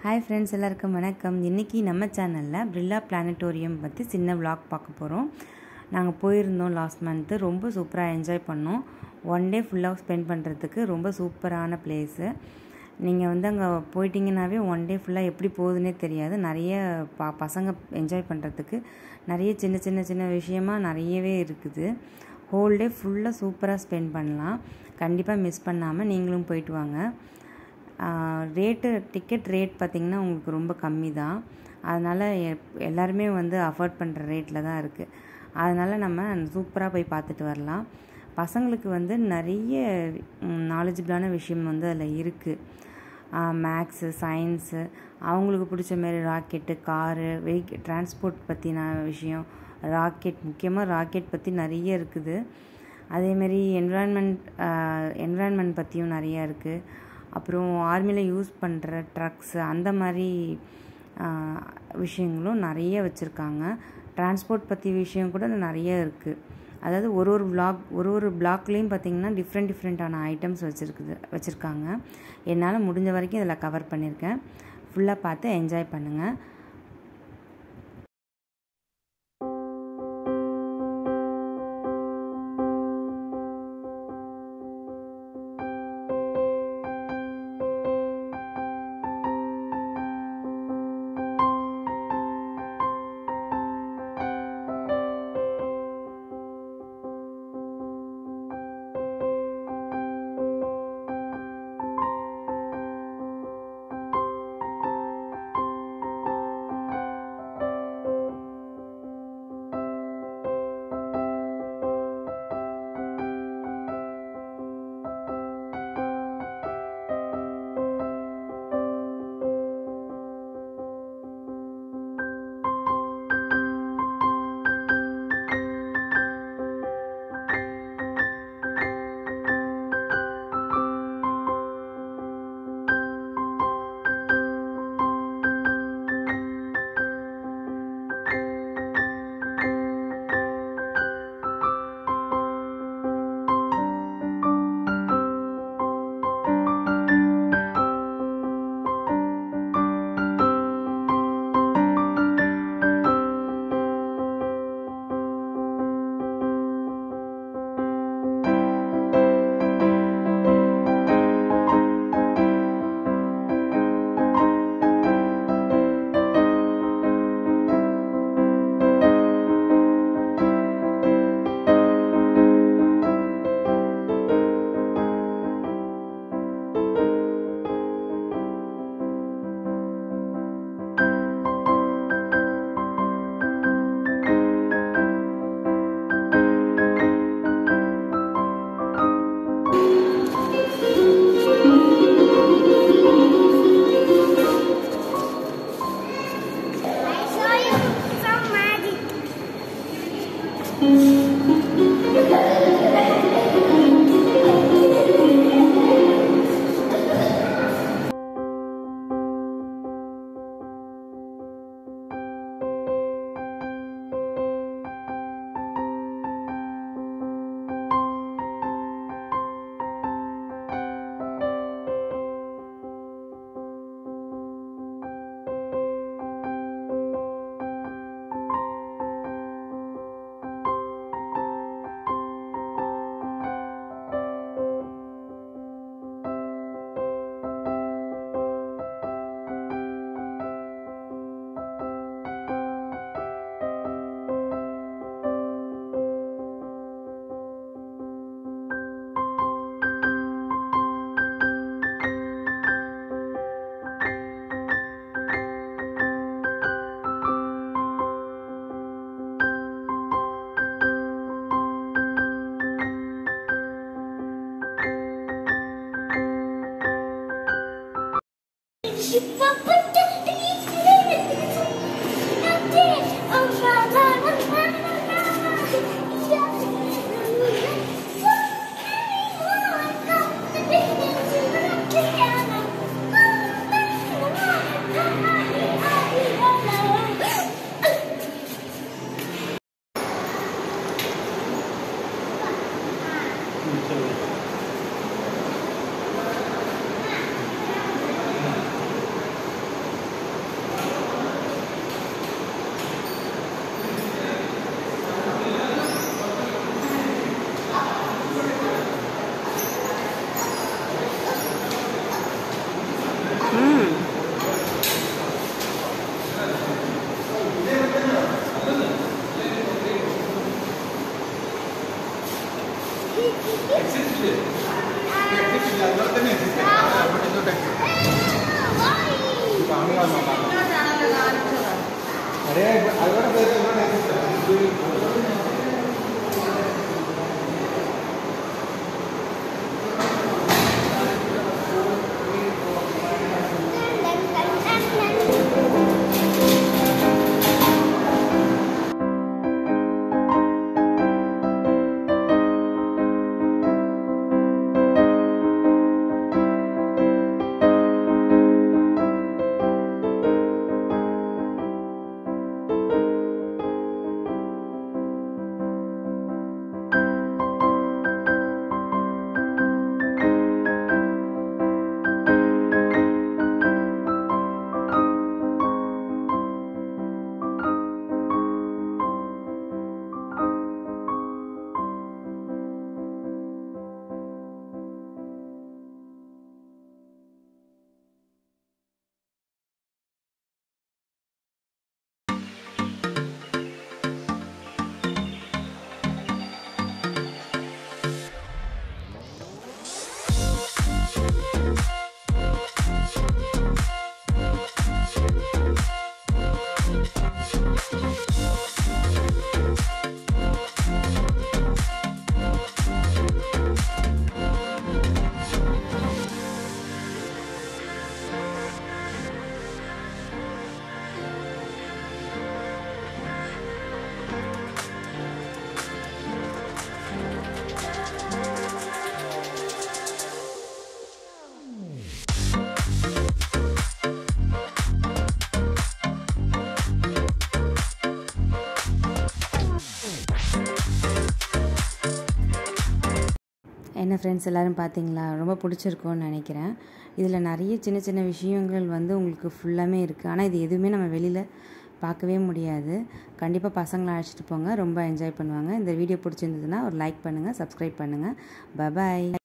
hi friends எல்லாருக்கும் வணக்கம் இன்றைக்கி நம்ம சேனலில் பிர்லா பிளானட்டோரியம் பற்றி சின்ன vlog பார்க்க போகிறோம் நாங்கள் போயிருந்தோம் லாஸ்ட் மந்த்து ரொம்ப சூப்பராக என்ஜாய் பண்ணோம் ஒன் டே ஃபுல்லாக ஸ்பெண்ட் பண்ணுறதுக்கு ரொம்ப சூப்பரான பிளேஸு நீங்கள் வந்து அங்கே போயிட்டீங்கன்னாவே ஒன் டே ஃபுல்லாக எப்படி போகுதுன்னே தெரியாது நிறைய ப பசங்க என்ஜாய் பண்ணுறதுக்கு நிறைய சின்ன சின்ன சின்ன விஷயமா நிறையவே இருக்குது ஹோல் டே ஃபுல்லாக சூப்பராக ஸ்பெண்ட் பண்ணலாம் கண்டிப்பாக மிஸ் பண்ணாமல் நீங்களும் போயிட்டு வாங்க ரேட்டு டிக்கெட் ரேட் பார்த்திங்கன்னா உங்களுக்கு ரொம்ப கம்மி தான் அதனால் எல்லாருமே வந்து அஃபோர்ட் பண்ணுற ரேட்டில் தான் இருக்குது அதனால் நம்ம சூப்பராக போய் பார்த்துட்டு வரலாம் பசங்களுக்கு வந்து நிறைய நாலேஜபிளான விஷயம் வந்து அதில் இருக்குது மேக்ஸு சயின்ஸு அவங்களுக்கு பிடிச்ச மாரி ராக்கெட்டு காரு வெஹிக் டிரான்ஸ்போர்ட் பற்றின விஷயம் ராக்கெட் முக்கியமாக ராக்கெட் பற்றி நிறைய இருக்குது அதேமாரி என்விரான்மெண்ட் என்விரான்மெண்ட் பற்றியும் நிறையா இருக்குது அப்புறம் ஆர்மியில் யூஸ் பண்ணுற ட்ரக்ஸு அந்த மாதிரி விஷயங்களும் நிறைய வச்சுருக்காங்க டிரான்ஸ்போர்ட் பற்றி விஷயம் கூட நிறைய இருக்குது அதாவது ஒரு ஒரு பிளாக் ஒரு ஒரு பிளாக்லேயும் பார்த்திங்கன்னா டிஃப்ரெண்ட் டிஃப்ரெண்ட்டான ஐட்டம்ஸ் வச்சுருக்குது வச்சுருக்காங்க என்னால் முடிஞ்ச வரைக்கும் இதில் கவர் பண்ணியிருக்கேன் ஃபுல்லாக பார்த்து என்ஜாய் பண்ணுங்கள் என்ன ஃப்ரெண்ட்ஸ் எல்லோரும் பார்த்தீங்களா ரொம்ப பிடிச்சிருக்கோன்னு நினைக்கிறேன் இதில் நிறைய சின்ன சின்ன விஷயங்கள் வந்து உங்களுக்கு ஃபுல்லாமே இருக்குது ஆனால் இது எதுவுமே நம்ம வெளியில் பார்க்கவே முடியாது கண்டிப்பாக பசங்களை அழைச்சிட்டு போங்க ரொம்ப என்ஜாய் பண்ணுவாங்க இந்த வீடியோ பிடிச்சிருந்ததுன்னா ஒரு லைக் பண்ணுங்கள் சப்ஸ்கிரைப் பண்ணுங்கள் பபாய்